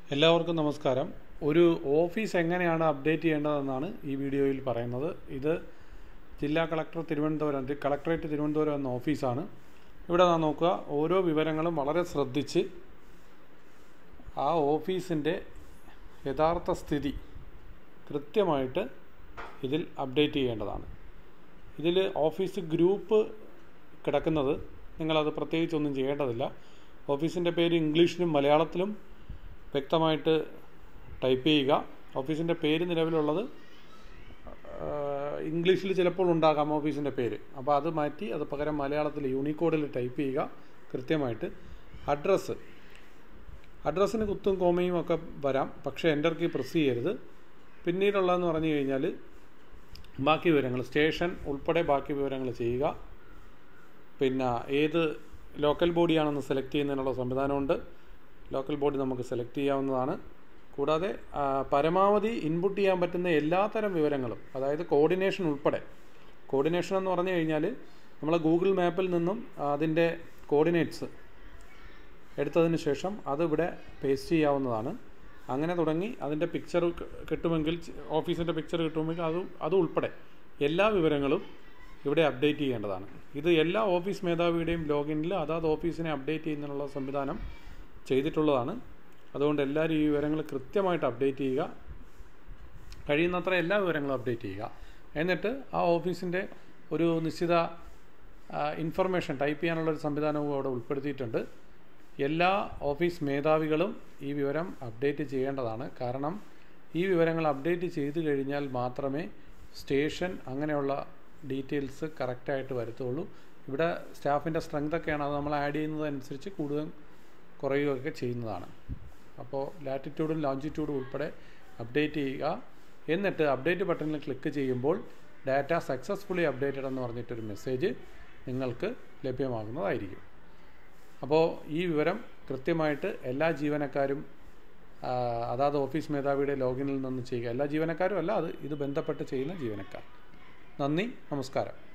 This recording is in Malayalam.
എല്ലാവർക്കും നമസ്കാരം ഒരു ഓഫീസ് എങ്ങനെയാണ് അപ്ഡേറ്റ് ചെയ്യേണ്ടതെന്നാണ് ഈ വീഡിയോയിൽ പറയുന്നത് ഇത് ജില്ലാ കളക്ടർ തിരുവനന്തപുരം തി- കളക്ടറേറ്റ് തിരുവനന്തപുരം എന്ന ഓഫീസാണ് ഇവിടെ നാം നോക്കുക ഓരോ വിവരങ്ങളും വളരെ ശ്രദ്ധിച്ച് ആ ഓഫീസിൻ്റെ യഥാർത്ഥ സ്ഥിതി കൃത്യമായിട്ട് ഇതിൽ അപ്ഡേറ്റ് ചെയ്യേണ്ടതാണ് ഇതിൽ ഓഫീസ് ഗ്രൂപ്പ് കിടക്കുന്നത് നിങ്ങളത് പ്രത്യേകിച്ചൊന്നും ചെയ്യേണ്ടതില്ല ഓഫീസിൻ്റെ പേര് ഇംഗ്ലീഷിലും മലയാളത്തിലും വ്യക്തമായിട്ട് ടൈപ്പ് ചെയ്യുക ഓഫീസിൻ്റെ പേര് നിലവിലുള്ളത് ഇംഗ്ലീഷിൽ ചിലപ്പോൾ ഉണ്ടാകാം ഓഫീസിൻ്റെ പേര് അപ്പോൾ അത് മാറ്റി അത് പകരം മലയാളത്തിൽ യൂണിക്കോഡിൽ ടൈപ്പ് ചെയ്യുക കൃത്യമായിട്ട് അഡ്രസ്സ് അഡ്രസ്സിന് കുത്തും കോമയും ഒക്കെ വരാം പക്ഷേ എൻ്റർ കീ പ്രസ് ചെയ്യരുത് പിന്നീടുള്ളതെന്ന് പറഞ്ഞു കഴിഞ്ഞാൽ ബാക്കി വിവരങ്ങൾ സ്റ്റേഷൻ ഉൾപ്പെടെ ബാക്കി വിവരങ്ങൾ ചെയ്യുക പിന്നെ ഏത് ലോക്കൽ ബോഡിയാണെന്ന് സെലക്ട് ചെയ്യുന്നതിനുള്ള സംവിധാനമുണ്ട് ലോക്കൽ ബോഡി നമുക്ക് സെലക്ട് ചെയ്യാവുന്നതാണ് കൂടാതെ ആ, പരമാവധി ഇൻപുട്ട് ചെയ്യാൻ പറ്റുന്ന എല്ലാത്തരം വിവരങ്ങളും അതായത് കോർഡിനേഷൻ ഉൾപ്പെടെ കോർഡിനേഷൻ എന്ന് പറഞ്ഞു കഴിഞ്ഞാൽ നമ്മൾ ഗൂഗിൾ മാപ്പിൽ നിന്നും അതിൻ്റെ കോർഡിനേറ്റ്സ് എടുത്തതിന് ശേഷം അതിവിടെ പേസ്റ്റ് ചെയ്യാവുന്നതാണ് അങ്ങനെ തുടങ്ങി അതിൻ്റെ പിക്ചർ കിട്ടുമെങ്കിൽ ഓഫീസിൻ്റെ പിക്ചർ കിട്ടുമെങ്കിൽ അത് അത് ഉൾപ്പെടെ എല്ലാ വിവരങ്ങളും ഇവിടെ അപ്ഡേറ്റ് ചെയ്യേണ്ടതാണ് ഇത് എല്ലാ ഓഫീസ് മേധാവിയുടെയും ലോഗിനിൽ അതാത് ഓഫീസിനെ അപ്ഡേറ്റ് ചെയ്യുന്നതിനുള്ള സംവിധാനം ചെയ്തിട്ടുള്ളതാണ് അതുകൊണ്ട് എല്ലാവരും ഈ വിവരങ്ങൾ കൃത്യമായിട്ട് അപ്ഡേറ്റ് ചെയ്യുക കഴിയുന്നത്ര എല്ലാ വിവരങ്ങളും അപ്ഡേറ്റ് ചെയ്യുക എന്നിട്ട് ആ ഓഫീസിൻ്റെ ഒരു നിശ്ചിത ഇൻഫർമേഷൻ ടൈപ്പ് ചെയ്യാനുള്ള ഒരു സംവിധാനവും അവിടെ ഉൾപ്പെടുത്തിയിട്ടുണ്ട് എല്ലാ ഓഫീസ് മേധാവികളും ഈ വിവരം അപ്ഡേറ്റ് ചെയ്യേണ്ടതാണ് കാരണം ഈ വിവരങ്ങൾ അപ്ഡേറ്റ് ചെയ്തു കഴിഞ്ഞാൽ മാത്രമേ സ്റ്റേഷൻ അങ്ങനെയുള്ള ഡീറ്റെയിൽസ് കറക്റ്റായിട്ട് വരുത്തുള്ളൂ ഇവിടെ സ്റ്റാഫിൻ്റെ സ്ട്രെങ്ത് ഒക്കെയാണ് അത് നമ്മൾ ആഡ് ചെയ്യുന്നതനുസരിച്ച് കൂടുതൽ കുറയുകയൊക്കെ ചെയ്യുന്നതാണ് അപ്പോൾ ലാറ്റിറ്റ്യൂഡും ലോഞ്ചിറ്റ്യൂഡും ഉൾപ്പെടെ അപ്ഡേറ്റ് ചെയ്യുക എന്നിട്ട് അപ്ഡേറ്റ് ബട്ടണിൽ ക്ലിക്ക് ചെയ്യുമ്പോൾ ഡാറ്റ സക്സസ്ഫുള്ളി അപ്ഡേറ്റഡ് എന്ന് പറഞ്ഞിട്ടൊരു മെസ്സേജ് നിങ്ങൾക്ക് ലഭ്യമാകുന്നതായിരിക്കും അപ്പോൾ ഈ വിവരം കൃത്യമായിട്ട് എല്ലാ ജീവനക്കാരും ആ, അതാത് ഓഫീസ് മേധാവിയുടെ ലോഗിനിൽ നിന്ന് ചെയ്യുക എല്ലാ ജീവനക്കാരും അല്ല അത് ഇത് ബന്ധപ്പെട്ട് ചെയ്യുന്ന ജീവനക്കാർ നന്ദി നമസ്കാരം